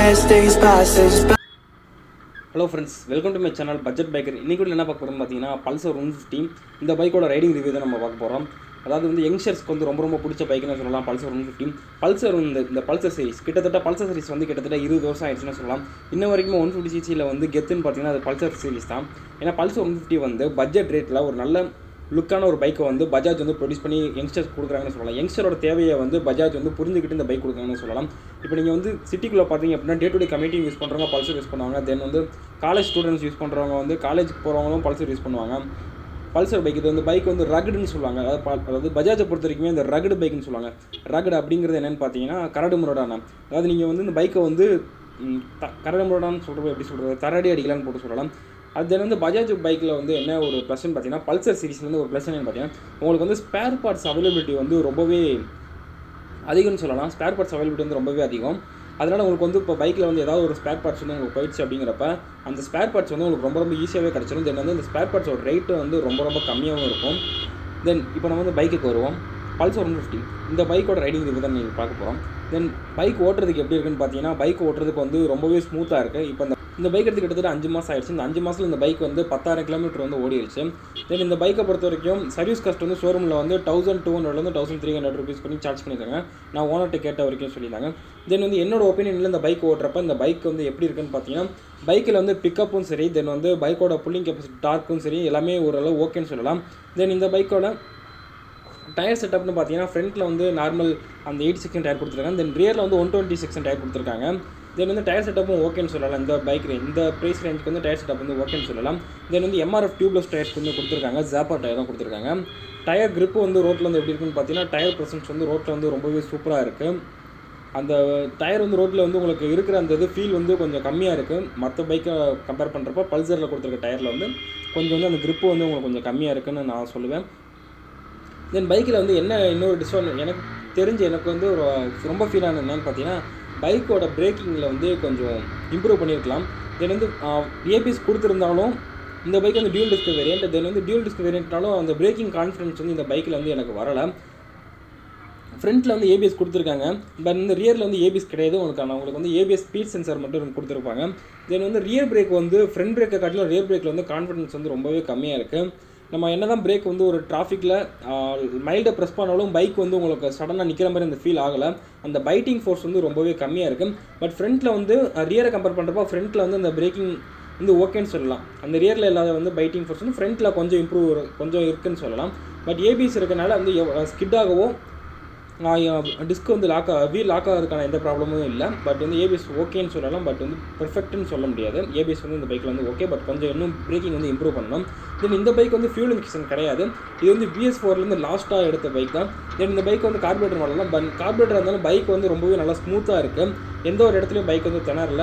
best days passage by. Hello friends welcome to my channel budget biker இன்றைக்கி கூட என்ன பார்க்க போகிறோம்னு பார்த்தீங்கன்னா பல்சர் ஒன் ஃபிஃப்டி இந்த பைக்கோட ரைடிங் ரிவ்யூ தான் நம்ம பார்க்க போகிறோம் அதாவது வந்து யங்ஸ்டர்ஸ்க்கு வந்து ரொம்ப ரொம்ப பிடிச்ச பைக்குன்னு சொல்லலாம் பல்சர் ஒன் ஃபிஃப்டி பல்சர் இந்த இந்த பல்சர் சீரிஸ் கிட்டத்தட்ட பல்சர் சீரிஸ் வந்து கிட்டத்தட்ட இருபது வருஷம் ஆயிடுச்சுன்னு சொல்லலாம் இன்ன வரைக்கும் ஒன் ஃபிஃப்டி சிசியில் வந்து கெத்துன்னு பார்த்தீங்கன்னா அது பல்சர் சீரிஸ் தான் ஏன்னா பல்சர் ஒன் ஃபிஃப்டி வந்து பட்ஜெட் ரேட்டில் ஒரு நல்ல லுக்கான ஒரு பைக்கை வந்து பஜாஜ் வந்து ப்ரொடியூஸ் பண்ணி யங்ஸ்டர்ஸ் கொடுக்குறாங்கன்னு சொல்லலாம் யங்ஸ்டரோட தேவையை வந்து பஜாஜ் வந்து புரிஞ்சுக்கிட்டு இந்த பைக் கொடுக்குறாங்கன்னு சொல்லலாம் இப்போ நீங்கள் வந்து சிட்டிக்குள்ளே பார்த்தீங்க அப்படின்னா day to day commuting use பண்ணுறவங்க பல்சர் யூஸ் பண்ணுவாங்க தென் வந்து காலேஜ் ஸ்டூடெண்ட்ஸ் யூஸ் பண்ணுறவங்க வந்து காலேஜுக்கு போகிறவங்களும் பல்சர் யூஸ் பண்ணுவாங்க பல்சர் பைக் இது வந்து பைக் வந்து ரகுடுன்னு சொல்லுவாங்க அதாவது பா- அதாவது பஜாஜை பொறுத்த வரைக்குமே இந்த ரகுடு பைக்குன்னு சொல்லுவாங்க ரகுடு அப்படிங்கிறது என்னன்னு பார்த்தீங்கன்னா கரடு முரடான அதாவது நீங்கள் வந்து இந்த பைக்கை வந்து ம், த- கரடு முரடான்னு சொல்கிறது எப்படி சொல்கிறது தரடி அடிக்கலான்னு போட்டு சொல்லலாம் அது தென் வந்து பஜாஜ் பைக்கில் வந்து என்ன ஒரு ப்ளஸ்ன்னு பார்த்தீங்கன்னா பல்சர் சீரிஸ்லேருந்து ஒரு ப்ளஸ் என்னன்னு பார்த்தீங்கன்னா உங்களுக்கு வந்து ஸ்பேர் பார்ட்ஸ் அவைலபிலிட்டி வந்து ரொம்பவே அதிகம்னு சொல்லலாம் ஸ்பேர் பார்ட்ஸ் அவைலபிலிட்டி வந்து ரொம்பவே அதிகம் அதனால் உங்களுக்கு வந்து இப்போ பைக்கில் வந்து ஏதாவது ஒரு ஸ்பேர் பார்ட்ஸ் வந்து உங்களுக்கு போயிடுச்சு அப்படிங்கிறப்ப அந்த ஸ்பேர் பார்ட்ஸ் வந்து உங்களுக்கு ரொம்ப ரொம்ப ஈஸியாகவே கிடச்சிரும் தென் வந்து அந்த ஸ்பேர் பார்ட்ஸோட ரேட்டு வந்து ரொம்ப ரொம்ப கம்மியாகவும் இருக்கும் தென் இப்போ நம்ம வந்து பைக்குக்கு வருவோம் பல்சர் ஒன் ஃபிஃப்டி இந்த பைக்கோட ரைடிங் ரிவ்யூ தான் நீங்கள் பார்க்க போகிறோம் தென் பைக் ஓட்டுறதுக்கு எப்படி இருக்குன்னு பார்த்தீங்கன்னா பைக் ஓட்டுறதுக்கு வந்து ரொம்பவே ஸ்மூத்தாக இருக்குது இப்போ இந்த இந்த பைக் எடுத்து கிட்டத்தட்ட அஞ்சு மாதம் ஆயிடுச்சு இந்த அஞ்சு மாதத்தில் இந்த பைக் வந்து பத்தாயிரம் கிலோமீட்டர் வந்து ஓடிடுச்சு தென் இந்த பைக்கை பொறுத்த வரைக்கும் சர்வீஸ் காஸ்ட் வந்து ஷோரூமில் வந்து தௌசண்ட் டூ ஹண்ட்ரட்லேருந்து தௌசண்ட் த்ரீ ஹண்ட்ரட் ருபீஸ் பண்ணி சார்ஜ் பண்ணியிருக்காங்க நான் ஓனர்கிட்ட கேட்ட வரைக்கும் சொல்லியிருந்தாங்க தென் வந்து என்னோட ஒப்பீனியனில் இந்த பைக் ஓட்டுறப்ப இந்த பைக் வந்து எப்படி இருக்குன்னு பார்த்தீங்கன்னா பைக்கில் வந்து பிக்கப்பும் சரி தென் வந்து பைக்கோட புல்லிங் கெப்பாசிட்டி டார்க்கும் சரி எல்லாமே ஓரளவு ஓகேன்னு சொல்லலாம் தென் இந்த பைக்கோட டயர் செட்டப்னு பார்த்தீங்கன்னா ஃப்ரண்ட்டில் வந்து நார்மல் அந்த எயிட் செக்ஷன் டயர் கொடுத்துருக்காங்க தென் ரியரில் வந்து ஒன் டுவெண்ட்டி செக்ஷன் டயர் கொடுத்துருக்காங்க தென் வந்து டயர் செட்டப்பும் ஓகேன்னு சொல்லலாம் இந்த பைக் இந்த ப்ரைஸ் ரேஞ்சுக்கு வந்து டயர் செட்டப் வந்து ஓகேன்னு சொல்லலாம் தென் வந்து எம்ஆர்எஃப் டியூப்லெஸ் டயர்ஸ் வந்து கொடுத்துருக்காங்க ஜாப்பா டயர் தான் கொடுத்துருக்காங்க டயர் grip வந்து ரோட்டில் வந்து எப்படி இருக்குன்னு பார்த்தீங்கன்னா டயர் ப்ரெசன்ஸ் வந்து ரோட்டில் வந்து ரொம்பவே சூப்பராக இருக்குது அந்த டயர் வந்து ரோட்டில் வந்து உங்களுக்கு இருக்கிற அந்த இது ஃபீல் வந்து கொஞ்சம் கம்மியாக இருக்குது மற்ற பைக்கை கம்பேர் பண்ணுறப்ப பல்சரில் கொடுத்துருக்க டயரில் வந்து கொஞ்சம் வந்து அந்த grip வந்து உங்களுக்கு கொஞ்சம் கம்மியாக இருக்குன்னு நான் சொல்லுவேன் தென் பைக்கில் வந்து என்ன இன்னொரு டிஸ்அட்வான்டேஜ் எனக்கு தெரிஞ்சு எனக்கு வந்து ஒரு ரொம்ப ஃபீல் ஆனது என்னன்னு பார்த்தீங்கன்னா பைக்கோட பிரேக்கிங்கில் வந்து கொஞ்சம் இம்ப்ரூவ் பண்ணியிருக்கலாம் தென் வந்து ஏபிஎஸ் கொடுத்துருந்தாலும் இந்த பைக் வந்து டியூல் டிஸ்க் வேரியன்ட் தென் வந்து டியூல் டிஸ்க் வேரியன்ட்னாலும் அந்த பிரேக்கிங் கான்ஃபிடன்ஸ் வந்து இந்த பைக்கில் வந்து எனக்கு வரலை ஃப்ரண்ட்டில் வந்து ஏபிஎஸ் கொடுத்துருக்காங்க பட் இந்த ரியரில் வந்து ஏபிஎஸ் கிடையாது உங்களுக்கு ஆனால் உங்களுக்கு வந்து ஏபிஎஸ் ஸ்பீட் சென்சார் மட்டும் கொடுத்துருப்பாங்க தென் வந்து ரியர் பிரேக் வந்து ஃப்ரண்ட் பிரேக்கை காட்டிலும் ரியர் பிரேக்கில் வந்து கான்ஃபிடன்ஸ் வந்து ரொம்பவே கம்மியாக இருக்குது நம்ம என்ன தான் பிரேக் வந்து ஒரு டிராஃபிக்கில் மைல்டை ப்ரெஸ் பண்ணாலும் பைக் வந்து உங்களுக்கு சடனாக நிற்கிற மாதிரி அந்த ஃபீல் ஆகலை அந்த பைட்டிங் ஃபோர்ஸ் வந்து ரொம்பவே கம்மியாக இருக்குது பட் ஃப்ரண்ட்டில் வந்து ரியரை கம்பேர் பண்ணுறப்போ ஃப்ரண்ட்டில் வந்து அந்த பிரேக்கிங் வந்து ஓகேன்னு சொல்லலாம் அந்த ரியரில் இல்லாத வந்து பைட்டிங் ஃபோர்ஸ் வந்து ஃப்ரண்ட்டில் கொஞ்சம் இம்ப்ரூவ் கொஞ்சம் இருக்குன்னு சொல்லலாம் பட் ஏபிஎஸ் இருக்கனால வந்து ஸ்கிட் ஆகவோ டிஸ்க் வந்து லாக் வீல் லாக் ஆகிறதுக்கான எந்த ப்ராப்ளமும் இல்லை பட் வந்து ஏபிஎஸ் ஓகேன்னு சொல்லலாம் பட் வந்து பெர்ஃபெக்ட்னு சொல்ல முடியாது ஏபிஎஸ் வந்து இந்த பைக்கில் வந்து ஓகே பட் கொஞ்சம் இன்னும் பிரேக்கிங் வந்து இம்ப்ரூவ் பண்ணணும் தென் இந்த பைக் வந்து ஃபியூல் இன்ஜெக்ஷன் கிடையாது இது வந்து பிஎஸ் ஃபோர்லேருந்து லாஸ்ட்டாக எடுத்த பைக் தான் தென் இந்த பைக் வந்து கார்பரேட்டர் மாடல் தான் பட் கார்பரேட்டர் இருந்தாலும் பைக் வந்து ரொம்பவே நல்லா ஸ்மூத்தாக இருக்குது எந்த ஒரு இடத்துலையும் பைக் வந்து திணறல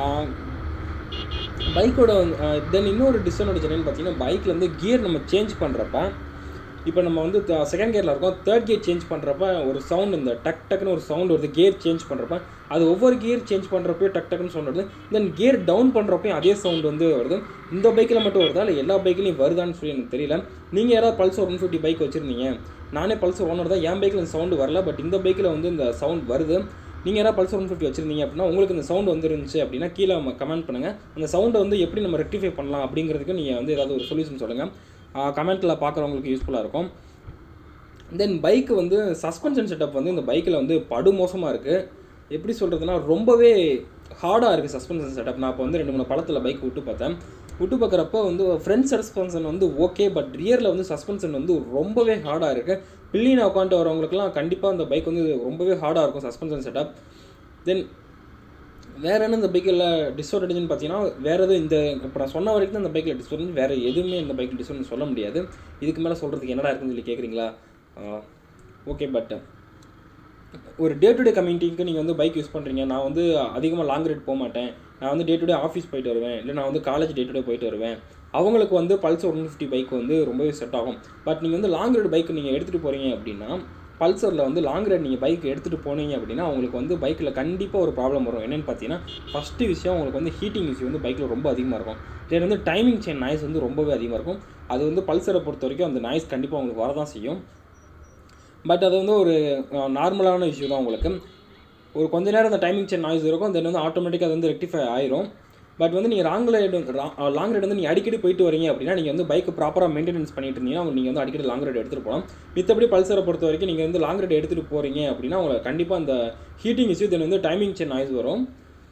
பைக்கோட தென் இன்னொரு டிஸ்அட்வான்டேஜ் என்னன்னு பார்த்தீங்கன்னா பைக்கில் வந்து கியர் நம்ம சேஞ்ச் பண்ணுறப்ப இப்போ நம்ம வந்து செகண்ட் கியரில் இருக்கோம் தேர்ட் கியர் சேஞ்ச் பண்ணுறப்ப ஒரு சவுண்ட் இந்த டக் டக்குன்னு ஒரு சவுண்ட் வருது கியர் சேஞ்ச் பண்ணுறப்ப அது ஒவ்வொரு கியர் சேஞ்ச் பண்ணுறப்பையும் டக் டக்குன்னு சவுண்ட் வருது தென் கியர் டவுன் பண்ணுறப்பையும் அதே சவுண்ட் வந்து வருது இந்த பைக்கில் மட்டும் வருதா இல்லை எல்லா பைக்லையும் வருதான்னு சொல்லி எனக்கு தெரியல நீங்கள் யாராவது பல்சர் ஒன் ஃபிஃப்டி பைக் வச்சுருந்தீங்க நானே பல்சர் ஓனர் தான் என் பைக்கில் இந்த சவுண்டு வரல பட் இந்த பைக்கில் வந்து இந்த சவுண்ட் வருது நீங்கள் யாராவது பல்சர் ஒன் ஃபிஃப்டி வச்சிருந்தீங்க அப்படின்னா உங்களுக்கு இந்த சவுண்ட் வந்துருந்துச்சு அப்படின்னா கீழே கமெண்ட் பண்ணுங்கள் அந்த சவுண்டை வந்து எப்படி நம்ம ரெக்டிஃபை பண்ணலாம் அப்படிங்கிறதுக்கு நீங்கள் வந்து ஏதாவது ஒரு சொல்யூஷன் சொல்லுங்கள் கமெண்ட்டில் பார்க்குறவங்களுக்கு யூஸ்ஃபுல்லாக இருக்கும் தென் பைக்கு வந்து சஸ்பென்ஷன் செட்டப் வந்து இந்த பைக்கில் வந்து படு மோசமாக இருக்குது எப்படி சொல்கிறதுனா ரொம்பவே ஹார்டாக இருக்குது சஸ்பென்ஷன் செட்டப் நான் இப்போ வந்து ரெண்டு மூணு படத்தில் பைக் விட்டு பார்த்தேன் விட்டு பார்க்குறப்ப வந்து ஃப்ரண்ட் சஸ்பென்ஷன் வந்து ஓகே பட் ரியரில் வந்து சஸ்பென்ஷன் வந்து ரொம்பவே ஹார்டாக இருக்குது பில்லினா உட்காந்துட்டு வரவங்களுக்குலாம் கண்டிப்பாக அந்த பைக் வந்து ரொம்பவே ஹார்டாக இருக்கும் சஸ்பென்ஷன் செட்டப் தென் வேற என்ன இந்த பைக்கில் டிஸ்அட்வான்டேஜ்னு பார்த்தீங்கன்னா வேற எதுவும் இந்த இப்போ நான் சொன்ன வரைக்கும் தான் இந்த பைக்கில் டிஸ்அட்வான்டேஜ் வேறு எதுவுமே இந்த பைக்கில் டிஸ்அட்வான்டேஜ் சொல்ல முடியாது இதுக்கு மேலே சொல்கிறதுக்கு என்னடா இருக்குன்னு சொல்லி கேட்குறீங்களா ஓகே பட் ஒரு டே டு டே கம்யூனிட்டிக்கு நீங்கள் வந்து பைக் யூஸ் பண்ணுறீங்க நான் வந்து அதிகமாக லாங் ரைட் போக மாட்டேன் நான் வந்து டே டு டே ஆஃபீஸ் போயிட்டு வருவேன் இல்லை நான் வந்து காலேஜ் டே டு டே போயிட்டு வருவேன் அவங்களுக்கு வந்து பல்சர் ஒன் ஃபிஃப்டி பைக் வந்து ரொம்பவே செட் ஆகும் பட் நீங்கள் வந்து லாங் ரைடு பைக் நீங்கள் எடுத்துகிட்டு போகிறீங்க அப்படின்னா பல்சரில் வந்து லாங் ரைட் நீங்கள் பைக் எடுத்துகிட்டு போனீங்க அப்படின்னா உங்களுக்கு வந்து பைக்கில் கண்டிப்பாக ஒரு ப்ராப்ளம் வரும் என்னென்னு பார்த்தீங்கன்னா ஃபஸ்ட்டு விஷயம் உங்களுக்கு வந்து ஹீட்டிங் இஷ்யூ வந்து பைக்கில் ரொம்ப அதிகமாக இருக்கும் தென் வந்து டைமிங் செயின் நாய்ஸ் வந்து ரொம்பவே அதிகமாக இருக்கும் அது வந்து பல்சரை பொறுத்த வரைக்கும் அந்த நாய்ஸ் கண்டிப்பாக உங்களுக்கு வரதான் செய்யும் பட் அது வந்து ஒரு நார்மலான இஷ்யூ தான் உங்களுக்கு ஒரு கொஞ்ச நேரம் அந்த டைமிங் செயின் நாய்ஸ் இருக்கும் தென் வந்து ஆட்டோமேட்டிக்காக அது வந்து ரெக்டிஃபை ஆயிரும் பட் வந்து நீங்கள் ராங் ரைடு லாங் ரைடு வந்து நீங்கள் அடிக்கடி போயிட்டு வரீங்க அப்படின்னா நீங்கள் வந்து பைக்கு ப்ராப்பராக மெயின்டெனன்ஸ் பண்ணிட்டு இருந்தீங்கன்னா நீங்கள் வந்து அடிக்கடி லாங் ரைடு எடுத்துகிட்டு போகலாம் மித்தபடி பல்சரை பொறுத்த வரைக்கும் நீங்கள் வந்து லாங் ரைடு எடுத்துகிட்டு போகிறீங்க அப்படின்னா உங்களுக்கு கண்டிப்பாக அந்த ஹீட்டிங் இஷ்யூ தென் வந்து டைமிங் செயின் நாய்ஸ் வரும்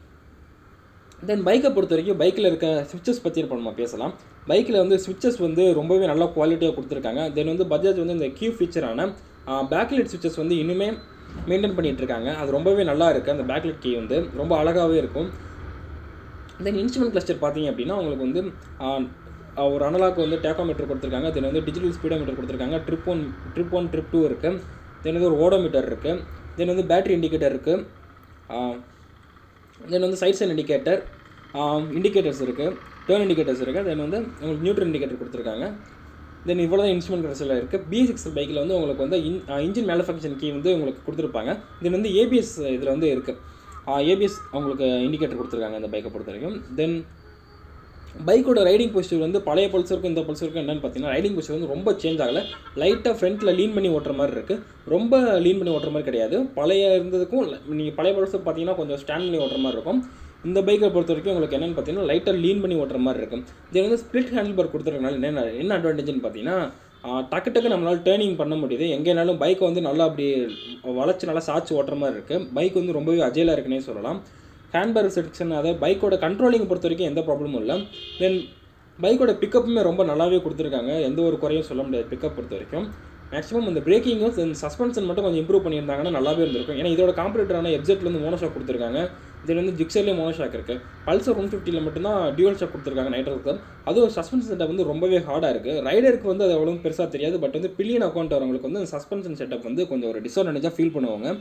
தென் பைக்கை பொறுத்த வரைக்கும் பைக்கில் இருக்க ஸ்விட்சஸ் பற்றி இப்போ நம்ம பேசலாம் பைக்கில் வந்து ஸ்விட்சஸ் வந்து ரொம்பவே நல்ல குவாலிட்டியாக கொடுத்துருக்காங்க தென் வந்து பஜாஜ் வந்து இந்த கியூ ஃபீச்சரான பேக்லைட் ஸ்விட்சஸ் வந்து இன்னுமே மெயின்டைன் பண்ணிட்டு இருக்காங்க அது ரொம்பவே நல்லா இருக்குது அந்த பேக்லைட் கீ வந்து ரொம்ப அழகாகவே இருக்கும் தென் இன்ஸ்ட்ருமெண்ட் கிளஸ்டர் பார்த்தீங்க அப்படின்னா உங்களுக்கு வந்து ஆ, ஒரு அனலாக் வந்து டேக்கோமீட்டர் கொடுத்துருக்காங்க தென் வந்து டிஜிட்டல் ஸ்பீடோமீட்டர் கொடுத்துருக்காங்க trip one trip one trip two இருக்குது தென் வந்து ஒரு ஓடோமீட்டர் இருக்குது தென் வந்து பேட்டரி இண்டிகேட்டர் இருக்குது தென் வந்து சைட் சைன் இண்டிகேட்டர் இண்டிகேட்டர்ஸ் இருக்குது டேர்ன் இண்டிகேட்டர்ஸ் இருக்குது தென் வந்து உங்களுக்கு நியூட்ரல் இண்டிகேட்டர் கொடுத்துருக்காங்க தென் இவ்வளோ தான் இன்ஸ்ட்ருமெண்ட் கிளஸ்டரில் இருக்குது பி சிக்ஸ் பைக்கில் வந்து உங்களுக்கு வந்து இன் இன்ஜின் மேனுஃபேக்சரிங் கீ வந்து உங்களுக்கு கொடுத்துருப்பாங்க தென் வந்து ஏபிஎஸ் இதில் வந்து இருக்குது ஏபிஎஸ் அவங்களுக்கு இண்டிகேட்டர் கொடுத்துருக்காங்க இந்த பைக்கை பொறுத்த வரைக்கும் தென் பைக்கோட ரைடிங் பொசிஷன் வந்து பழைய பல்சருக்கும் இந்த பல்சருக்கும் என்னன்னு பார்த்தீங்கன்னா ரைடிங் பொசிஷன் வந்து ரொம்ப சேஞ்ச் ஆகலை லைட்டாக ஃப்ரண்ட்டில் லீன் பண்ணி ஓட்டுற மாதிரி இருக்குது ரொம்ப லீன் பண்ணி ஓட்டுற மாதிரி கிடையாது பழைய இருந்ததுக்கும் நீங்கள் பழைய பல்சர் பார்த்தீங்கன்னா கொஞ்சம் ஸ்டாண்ட் பண்ணி ஓட்டுற மாதிரி இருக்கும் இந்த பைக்கை பொறுத்த வரைக்கும் உங்களுக்கு என்னென்னு பார்த்தீங்கன்னா லைட்டாக லீன் பண்ணி ஓட்டுற மாதிரி இருக்கும் இது வந்து ஸ்ப்ளிட் ஹேண்டில் பார் கொடுத்துருக்கனால என்ன என்ன அட்வான்டேஜ்னு பார்த்தீங்கன்னா ஆ, டக்கு டக்கு நம்மளால் டேர்னிங் பண்ண முடியுது எங்கேனாலும் பைக்கை வந்து நல்லா அப்படி வளைச்சு நல்லா சாய்ச்சி ஓட்டுற மாதிரி இருக்குது பைக் வந்து ரொம்பவே அஜைலாக இருக்குன்னே சொல்லலாம் ஹேண்ட்பேக் செக்ஷன் அதாவது பைக்கோட கண்ட்ரோலிங் பொறுத்த வரைக்கும் எந்த ப்ராப்ளமும் இல்லை தென் பைக்கோட பிக்கப்புமே ரொம்ப நல்லாவே கொடுத்துருக்காங்க எந்த ஒரு குறையும் சொல்ல முடியாது பிக்கப் பொறுத்த வரைக்கும் மேக்ஸிமம் இந்த பிரேக்கிங்கும் தென் சஸ்பென்ஷன் மட்டும் கொஞ்சம் இம்ப்ரூவ் பண்ணியிருந்தாங்கன்னா நல்லாவே இருந்திருக்கும் ஏன்னா இதோட காம்பரேட்டரான எப்ஜெட்லேருந்து மோனோஷாக் கொடுத்துருக்காங்க இதில் வந்து ஜிக்ஸர்லேயே மோனோஷாக் இருக்குது பல்சர் ஒன் ஃபிஃப்டியில் மட்டும்தான் டியூவல் ஷாக் கொடுத்துருக்காங்க நைட்ரோ அதுவும் சஸ்பென்ஷன் செட்டப் வந்து ரொம்பவே ஹார்டாக இருக்குது ரைடருக்கு வந்து அது அவ்வளோ பெருசாக தெரியாது பட் வந்து பில்லியன் அக்கௌண்ட் வரவங்களுக்கு வந்து அந்த சஸ்பென்ஷன் செட்டப் வந்து கொஞ்சம் ஒரு டிஸ்அட்வான்டேஜாக ஃபீல் பண்ணுவாங்க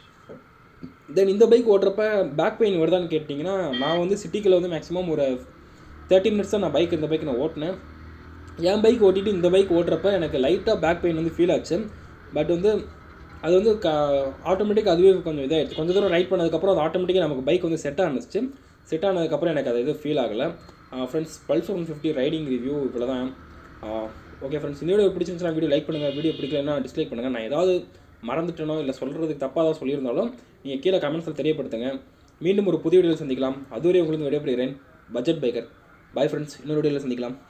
தென் இந்த பைக் ஓட்டுறப்ப பேக் பெயின் வருதான்னு கேட்டிங்கன்னா நான் வந்து சிட்டிக்குள்ள வந்து மேக்ஸிமம் ஒரு தேர்ட்டி மினிட்ஸ் தான் நான் பைக் இந்த பைக் நான் ஓட்டினேன் என் பைக் ஓட்டிட்டு இந்த பைக் ஓட்டுறப்ப எனக்கு லைட்டாக பேக் பெயின் வந்து ஃபீல் ஆச்சு பட் வந்து அது வந்து க ஆட்டோமேட்டிக் அதுவே கொஞ்சம் இதாகிடுச்சு கொஞ்சம் தூரம் ரைட் பண்ணதுக்கப்புறம் அது ஆட்டோமேட்டிக்காக நமக்கு பைக் வந்து செட் ஆனிச்சு செட் ஆனதுக்கப்புறம் எனக்கு அது எதுவும் ஃபீல் ஆகலை friends Pulse one fifty riding review இவ்வளோ தான் ஓகே ஃப்ரெண்ட்ஸ் இந்த வீடியோ பிடிச்சிருந்துச்சுன்னா வீடியோ லைக் பண்ணுங்கள் வீடியோ பிடிக்கலன்னா டிஸ்லைக் பண்ணுங்கள் நான் ஏதாவது மறந்துட்டேனோ இல்லை சொல்கிறதுக்கு தப்பாக தான் சொல்லியிருந்தாலும் நீங்கள் கீழே கமெண்ட்ஸில் தெரியப்படுத்துங்க மீண்டும் ஒரு புதிய வீடியோவில் சந்திக்கலாம் அதுவரை உங்களுக்கு விடைபெறுகிறேன் பட்ஜெட் பைக்கர் பாய் ஃப்ரெண்ட்ஸ் இன்னொரு வீடியோவில் சந்திக்கலாம்